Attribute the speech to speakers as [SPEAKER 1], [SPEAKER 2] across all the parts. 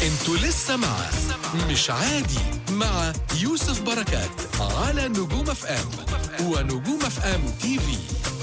[SPEAKER 1] انتوا لسه مع مش عادي مع يوسف بركات على نجوم اف ام ونجوم اف ام تي في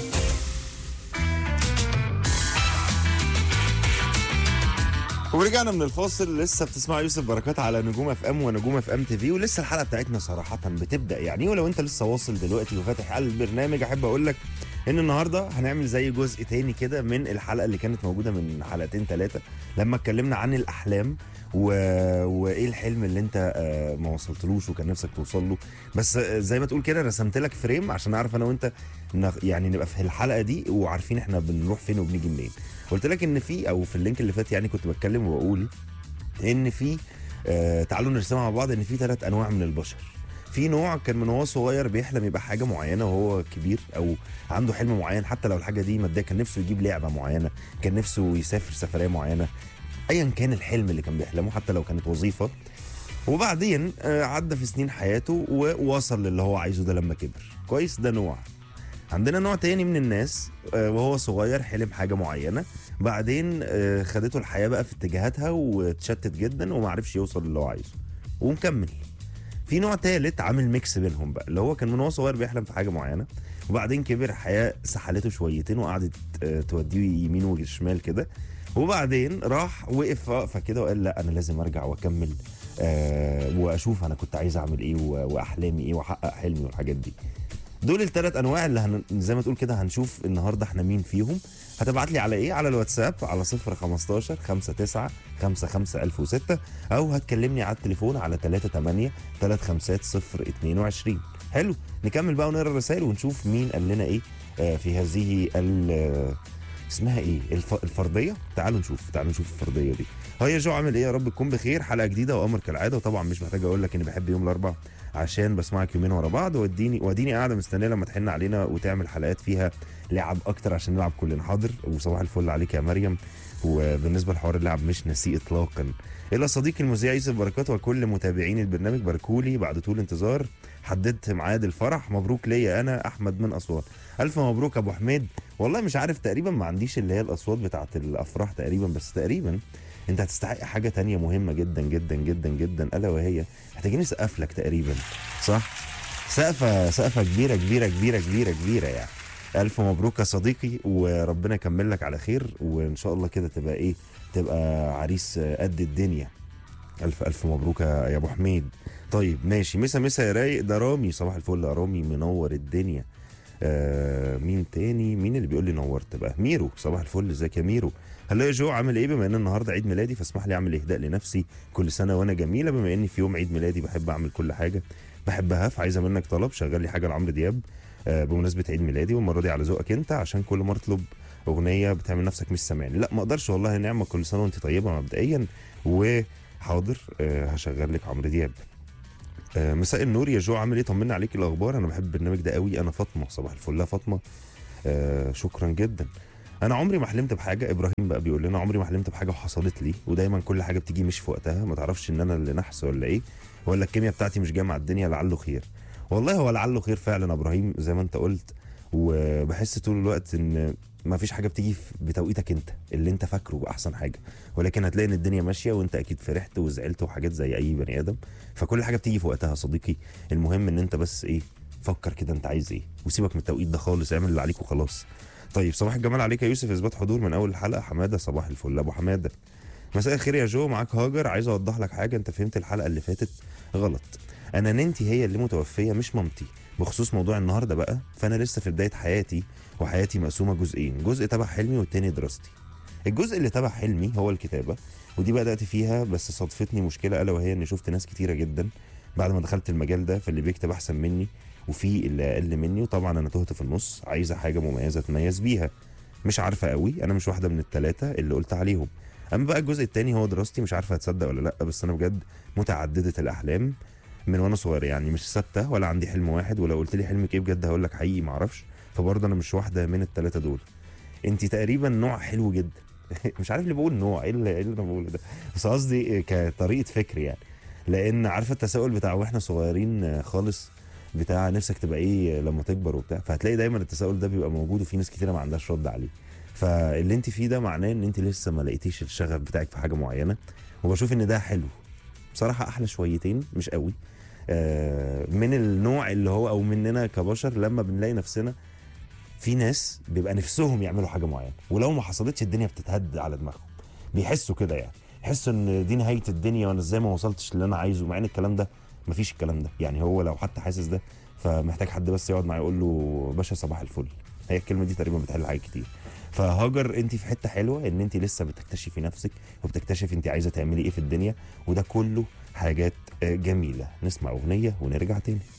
[SPEAKER 2] ورجعنا من الفاصل لسه بتسمع يوسف بركات على نجوم اف ام ونجوم اف ام تي في ولسه الحلقه بتاعتنا صراحه بتبدا يعني ولو انت لسه واصل دلوقتي وفاتح على البرنامج احب اقول لك ان النهارده هنعمل زي جزء تاني كده من الحلقه اللي كانت موجوده من حلقتين ثلاثه لما اتكلمنا عن الاحلام و... وايه الحلم اللي انت آه، ما وصلتلوش وكان نفسك توصل له بس آه، زي ما تقول كده رسمت لك فريم عشان اعرف انا وانت نغ- يعني نبقى في الحلقه دي وعارفين احنا بنروح فين وبنيجي منين قلت لك ان في او في اللينك اللي فات يعني كنت بتكلم وبقول ان في آه تعالوا نرسمها مع بعض ان في ثلاث انواع من البشر في نوع كان من وهو صغير بيحلم يبقى حاجه معينه وهو كبير او عنده حلم معين حتى لو الحاجه دي ماديه كان نفسه يجيب لعبه معينه كان نفسه يسافر سفريه معينه ايا كان الحلم اللي كان بيحلمه حتى لو كانت وظيفه وبعدين آه، عدى في سنين حياته ووصل للي هو عايزه ده لما كبر كويس ده نوع عندنا نوع تاني من الناس آه، وهو صغير حلم حاجه معينه بعدين آه، خدته الحياه بقى في اتجاهاتها واتشتت جدا وما عرفش يوصل للي هو عايزه ومكمل في نوع تالت عامل ميكس بينهم بقى اللي هو كان من هو صغير بيحلم في حاجه معينه وبعدين كبر الحياه سحلته شويتين وقعدت آه، توديه يمين وشمال كده وبعدين راح وقف وقفه كده وقال لا انا لازم ارجع واكمل آه واشوف انا كنت عايز اعمل ايه و- واحلامي ايه واحقق حلمي والحاجات دي دول الثلاث انواع اللي هن... زي ما تقول كده هنشوف النهارده احنا مين فيهم هتبعت لي على ايه على الواتساب على 0 15 59 55 1006 او هتكلمني على التليفون على 38 35 0 22 حلو نكمل بقى ونقرا الرسائل ونشوف مين قال لنا ايه آه، في هذه ال آه، اسمها ايه الف... الفرديه تعالوا نشوف تعالوا نشوف الفرديه دي هيا جو عامل ايه يا رب تكون بخير حلقه جديده وامر كالعاده وطبعا مش محتاج اقول لك اني بحب يوم الاربعاء عشان بسمعك يومين ورا بعض واديني واديني قاعده مستنيه لما تحن علينا وتعمل حلقات فيها لعب اكتر عشان نلعب كلنا حاضر وصباح الفل عليك يا مريم وبالنسبه لحوار اللعب مش نسيه اطلاقا الى صديقي المذيع يوسف بركات وكل متابعين البرنامج باركولي بعد طول انتظار حددت ميعاد الفرح مبروك ليا انا احمد من اسوان الف مبروك ابو حميد والله مش عارف تقريبا ما عنديش اللي هي الاصوات بتاعت الافراح تقريبا بس تقريبا انت هتستحق حاجه تانية مهمه جدا جدا جدا جدا الا وهي محتاجين نسقف لك تقريبا صح سقفه سقفه كبيره كبيره كبيره كبيره كبيره يعني الف مبروك يا صديقي وربنا يكمل لك على خير وان شاء الله كده تبقى ايه تبقى عريس قد الدنيا الف الف مبروك يا ابو حميد طيب ماشي مسا مسا يا رايق ده رامي صباح الفل يا رامي منور الدنيا آه مين تاني مين اللي بيقول لي نورت بقى ميرو صباح الفل ازيك يا ميرو هلا يا جو عامل ايه بما ان النهارده عيد ميلادي فاسمح لي اعمل اهداء لنفسي كل سنه وانا جميله بما اني في يوم عيد ميلادي بحب اعمل كل حاجه بحبها فعايزه منك طلب شغل لي حاجه لعمرو دياب آه بمناسبه عيد ميلادي والمره دي على ذوقك انت عشان كل مره اطلب اغنيه بتعمل نفسك مش سامعني لا ما اقدرش والله نعمه كل سنه وانت طيبه مبدئيا وحاضر آه هشغل لك عمرو دياب آه، مساء النور يا جو عامل ايه طمنا عليك الاخبار انا بحب البرنامج ده قوي انا فاطمه صباح الفل يا فاطمه آه شكرا جدا انا عمري ما حلمت بحاجه ابراهيم بقى بيقول لنا عمري ما حلمت بحاجه وحصلت لي ودايما كل حاجه بتيجي مش في وقتها ما تعرفش ان انا اللي نحس ولا ايه ولا الكيمياء بتاعتي مش جامعه الدنيا لعله خير والله هو لعله خير فعلا يا ابراهيم زي ما انت قلت وبحس طول الوقت ان ما فيش حاجه بتيجي في- بتوقيتك انت اللي انت فاكره احسن حاجه ولكن هتلاقي ان الدنيا ماشيه وانت اكيد فرحت وزعلت وحاجات زي اي بني ادم فكل حاجه بتيجي في وقتها يا صديقي المهم ان انت بس ايه فكر كده انت عايز ايه وسيبك من التوقيت ده خالص اعمل اللي عليك وخلاص طيب صباح الجمال عليك يا يوسف اثبات حضور من اول الحلقه حماده صباح الفل ابو حماده مساء الخير يا جو معاك هاجر عايز اوضح لك حاجه انت فهمت الحلقه اللي فاتت غلط انا ننتي هي اللي متوفيه مش مامتي بخصوص موضوع النهارده بقى فانا لسه في بدايه حياتي وحياتي مقسومه جزئين جزء تبع حلمي والتاني دراستي الجزء اللي تبع حلمي هو الكتابه ودي بدات فيها بس صادفتني مشكله الا وهي اني شفت ناس كتيره جدا بعد ما دخلت المجال ده فاللي بيكتب احسن مني وفي اللي اقل مني وطبعا انا تهت في النص عايزه حاجه مميزه اتميز بيها مش عارفه قوي انا مش واحده من الثلاثه اللي قلت عليهم اما بقى الجزء التاني هو دراستي مش عارفه هتصدق ولا لا بس انا بجد متعدده الاحلام من وانا صغير يعني مش ثابته ولا عندي حلم واحد ولو قلت لي حلمك ايه بجد هقول لك حقيقي ما اعرفش فبرضه انا مش واحده من الثلاثه دول انت تقريبا نوع حلو جدا مش عارف ليه بقول نوع ايه اللي, إيه اللي انا بقوله ده بس قصدي كطريقه فكر يعني لان عارفه التساؤل بتاع واحنا صغيرين خالص بتاع نفسك تبقى ايه لما تكبر وبتاع فهتلاقي دايما التساؤل ده بيبقى موجود وفي ناس كتيره ما عندهاش رد عليه فاللي انت فيه ده معناه ان انت لسه ما لقيتيش الشغف بتاعك في حاجه معينه وبشوف ان ده حلو بصراحه احلى شويتين مش قوي آه، من النوع اللي هو او مننا كبشر لما بنلاقي نفسنا في ناس بيبقى نفسهم يعملوا حاجه معينه ولو ما حصلتش الدنيا بتتهد على دماغهم بيحسوا كده يعني يحسوا ان دي نهايه الدنيا وانا ازاي ما وصلتش اللي انا عايزه مع ان الكلام ده مفيش الكلام ده يعني هو لو حتى حاسس ده فمحتاج حد بس يقعد معاه يقول له باشا صباح الفل هي الكلمه دي تقريبا بتحل حاجات كتير فهاجر انت في حته حلوه ان انت لسه بتكتشفي نفسك وبتكتشفي انت عايزه تعملي ايه في الدنيا وده كله حاجات آه، جميله نسمع اغنيه ونرجع تاني